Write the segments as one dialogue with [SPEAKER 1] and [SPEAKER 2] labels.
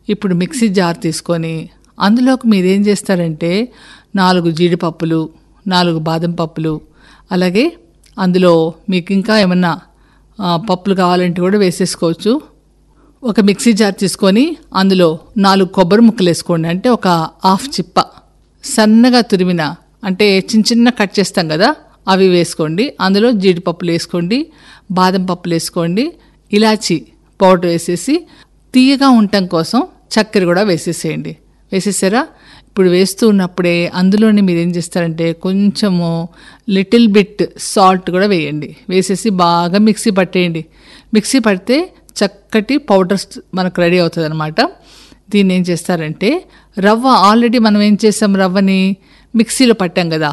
[SPEAKER 1] ఇప్పుడు mixie jar తీసుకొని అందులోకి మీరు ఏం చేస్తారంటే నాలుగు జీడిపప్పులు నాలుగు బాదం పప్పులు అలాగే అందులో మీకు ఇంకా ఏమన్నా ఆ, పప్పులు కావాలంటే కూడా వేసేసుకోవచ్చు ఒక మిక్సీ జార్ తీసుకొని అందులో నాలుగు కొబ్బరి ముక్కలు వేసుకోండి అంటే ఒక హాఫ్ చిప్ప సన్నగా తురిమిన అంటే చిన్న చిన్న కట్ చేస్తాం కదా అవి వేసుకోండి అందులో జీడిపప్పులు వేసుకోండి బాదం పప్పులు వేసుకోండి ఇలాచి పౌడర్ వేసేసి తీయగా ఉండటం కోసం చక్కెర కూడా వేసేసేయండి వేసేసారా ఇప్పుడు వేస్తూ ఉన్నప్పుడే అందులోనే మీరు ఏం చేస్తారంటే కొంచెము లిటిల్ బిట్ సాల్ట్ కూడా వేయండి వేసేసి బాగా మిక్సీ పట్టేయండి మిక్సీ పడితే చక్కటి పౌడర్ మనకు రెడీ అవుతుంది అనమాట దీన్ని ఏం చేస్తారంటే రవ్వ ఆల్రెడీ మనం ఏం చేసాం రవ్వని మిక్సీలో పట్టాం కదా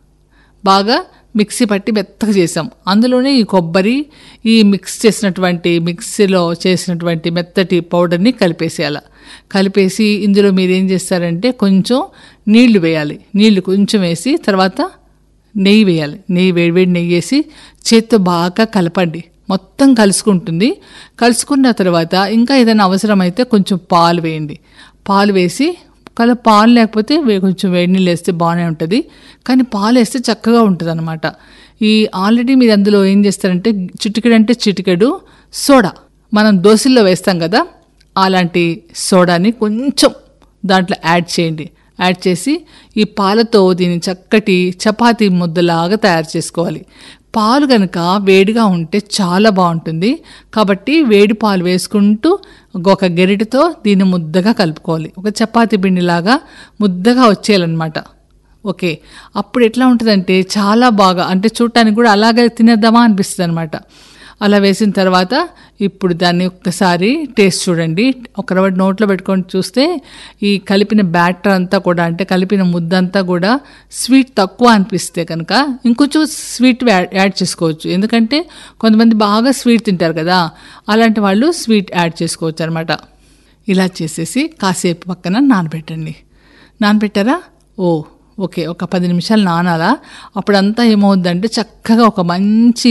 [SPEAKER 1] బాగా మిక్సీ పట్టి మెత్తగా చేసాం అందులోనే ఈ కొబ్బరి ఈ మిక్స్ చేసినటువంటి మిక్సీలో చేసినటువంటి మెత్తటి పౌడర్ని కలిపేసేయాలి కలిపేసి ఇందులో మీరు ఏం చేస్తారంటే కొంచెం నీళ్లు వేయాలి నీళ్లు కొంచెం వేసి తర్వాత నెయ్యి వేయాలి నెయ్యి వేడివేడి నెయ్యి వేసి చేత్తో బాగా కలపండి మొత్తం కలుసుకుంటుంది కలుసుకున్న తర్వాత ఇంకా ఏదైనా అవసరమైతే కొంచెం పాలు వేయండి పాలు వేసి కల పాలు లేకపోతే వే- కొంచెం వేడి నీళ్ళు వేస్తే బాగానే ఉంటుంది కానీ పాలు వేస్తే చక్కగా ఉంటుంది అనమాట ఈ ఆల్రెడీ మీరు అందులో ఏం చేస్తారంటే చిటికెడు అంటే చిటికెడు సోడా మనం దోశల్లో వేస్తాం కదా అలాంటి సోడాని కొంచెం దాంట్లో యాడ్ చేయండి యాడ్ చేసి ఈ పాలతో దీన్ని చక్కటి చపాతీ ముద్దలాగా తయారు చేసుకోవాలి పాలు కనుక వేడిగా ఉంటే చాలా బాగుంటుంది కాబట్టి వేడి పాలు వేసుకుంటూ ఒక గెరిటితో దీన్ని ముద్దగా కలుపుకోవాలి ఒక చపాతీ పిండిలాగా ముద్దగా వచ్చేయాలన్నమాట ఓకే అప్పుడు ఎట్లా ఉంటుందంటే చాలా బాగా అంటే చూడటానికి కూడా అలాగే తినేద్దామా అనిపిస్తుంది అనమాట అలా వేసిన తర్వాత ఇప్పుడు దాన్ని ఒక్కసారి టేస్ట్ చూడండి ఒక రవ్వ నోట్లో పెట్టుకొని చూస్తే ఈ కలిపిన బ్యాటర్ అంతా కూడా అంటే కలిపిన ముద్ద అంతా కూడా స్వీట్ తక్కువ అనిపిస్తే కనుక ఇంకొంచెం స్వీట్ యాడ్ యాడ్ చేసుకోవచ్చు ఎందుకంటే కొంతమంది బాగా స్వీట్ తింటారు కదా అలాంటి వాళ్ళు స్వీట్ యాడ్ చేసుకోవచ్చు అనమాట ఇలా చేసేసి కాసేపు పక్కన నానబెట్టండి నానబెట్టారా ఓ ఓకే ఒక పది నిమిషాలు నానాలా అప్పుడంతా ఏమవుద్దంటే చక్కగా ఒక మంచి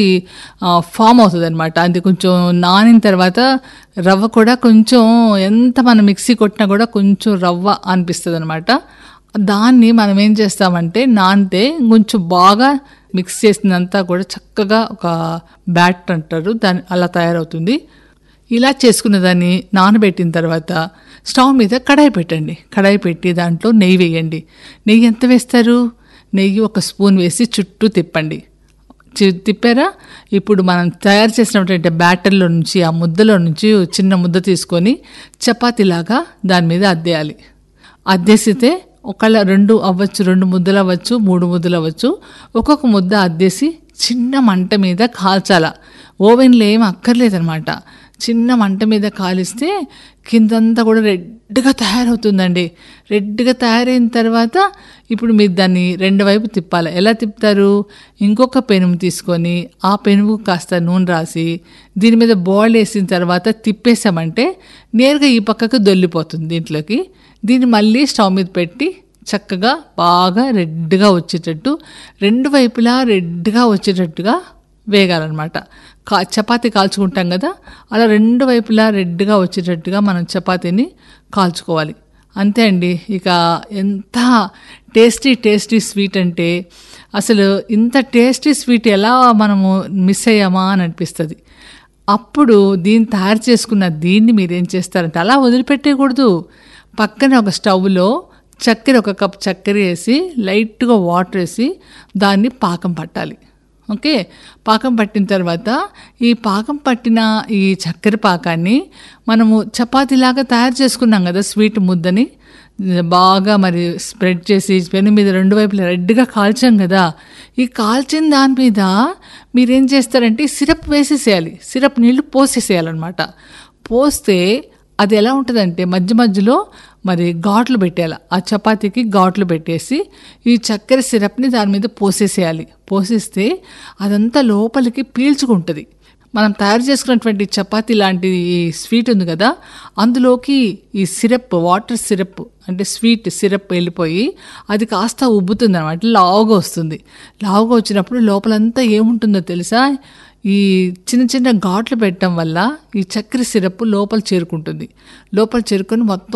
[SPEAKER 1] ఫామ్ అవుతుంది అనమాట అది కొంచెం నానిన తర్వాత రవ్వ కూడా కొంచెం ఎంత మనం మిక్సీ కొట్టినా కూడా కొంచెం రవ్వ అనిపిస్తుంది అనమాట దాన్ని మనం ఏం చేస్తామంటే నానితే కొంచెం బాగా మిక్స్ చేసినంతా కూడా చక్కగా ఒక బ్యాట్ అంటారు దాని అలా తయారవుతుంది ఇలా చేసుకున్న దాన్ని నానబెట్టిన తర్వాత స్టవ్ మీద కడాయి పెట్టండి కడాయి పెట్టి దాంట్లో నెయ్యి వేయండి నెయ్యి ఎంత వేస్తారు నెయ్యి ఒక స్పూన్ వేసి చుట్టూ తిప్పండి చి- తిప్పారా ఇప్పుడు మనం తయారు చేసినటువంటి బ్యాటర్లో నుంచి ఆ ముద్దలో నుంచి చిన్న ముద్ద తీసుకొని చపాతీలాగా దాని మీద అద్దేయాలి అద్దేసితే ఒకళ్ళ రెండు అవ్వచ్చు రెండు ముద్దలు అవ్వచ్చు మూడు ముద్దలు అవ్వచ్చు ఒక్కొక్క ముద్ద అద్దేసి చిన్న మంట మీద కాల్చాల ఓవెన్లో ఏం అక్కర్లేదనమాట చిన్న మంట మీద కాలిస్తే కిందంతా కూడా రెడ్గా తయారవుతుందండి రెడ్గా తయారైన తర్వాత ఇప్పుడు మీరు దాన్ని రెండు వైపు తిప్పాలి ఎలా తిప్పుతారు ఇంకొక పెనుము తీసుకొని ఆ పెనుము కాస్త నూనె రాసి దీని మీద బాయిల్ వేసిన తర్వాత తిప్పేసామంటే నేరుగా ఈ పక్కకు దొల్లిపోతుంది దీంట్లోకి దీన్ని మళ్ళీ స్టవ్ మీద పెట్టి చక్కగా బాగా రెడ్గా వచ్చేటట్టు రెండు వైపులా రెడ్గా వచ్చేటట్టుగా వేగాలన్నమాట కా చపాతీ కాల్చుకుంటాం కదా అలా రెండు వైపులా రెడ్గా వచ్చేటట్టుగా మనం చపాతీని కాల్చుకోవాలి అంతే అండి ఇక ఎంత టేస్టీ టేస్టీ స్వీట్ అంటే అసలు ఇంత టేస్టీ స్వీట్ ఎలా మనము మిస్ అయ్యామా అని అనిపిస్తుంది అప్పుడు దీన్ని తయారు చేసుకున్న దీన్ని మీరు ఏం చేస్తారంటే అలా వదిలిపెట్టేయకూడదు పక్కన ఒక స్టవ్లో చక్కెర ఒక కప్ చక్కెర వేసి లైట్గా వాటర్ వేసి దాన్ని పాకం పట్టాలి ఓకే పాకం పట్టిన తర్వాత ఈ పాకం పట్టిన ఈ చక్కెర పాకాన్ని మనము చపాతీలాగా తయారు చేసుకున్నాం కదా స్వీట్ ముద్దని బాగా మరి స్ప్రెడ్ చేసి పెను మీద రెండు వైపులా రెడ్గా కాల్చాం కదా ఈ కాల్చిన దాని మీద మీరేం చేస్తారంటే సిరప్ వేసేసేయాలి సిరప్ నీళ్లు పోసేసేయాలన్నమాట పోస్తే అది ఎలా ఉంటుందంటే మధ్య మధ్యలో మరి ఘాట్లు పెట్టేయాలి ఆ చపాతీకి ఘాట్లు పెట్టేసి ఈ చక్కెర సిరప్ని దాని మీద పోసేసేయాలి పోసేస్తే అదంతా లోపలికి పీల్చుకుంటుంది మనం తయారు చేసుకున్నటువంటి చపాతీ లాంటి ఈ స్వీట్ ఉంది కదా అందులోకి ఈ సిరప్ వాటర్ సిరప్ అంటే స్వీట్ సిరప్ వెళ్ళిపోయి అది కాస్త ఉబ్బుతుంది అనమాట లావుగా వస్తుంది లావుగా వచ్చినప్పుడు లోపలంతా ఏముంటుందో తెలుసా ఈ చిన్న చిన్న ఘాట్లు పెట్టడం వల్ల ఈ చక్కెర సిరప్ లోపల చేరుకుంటుంది లోపల చేరుకొని మొత్తం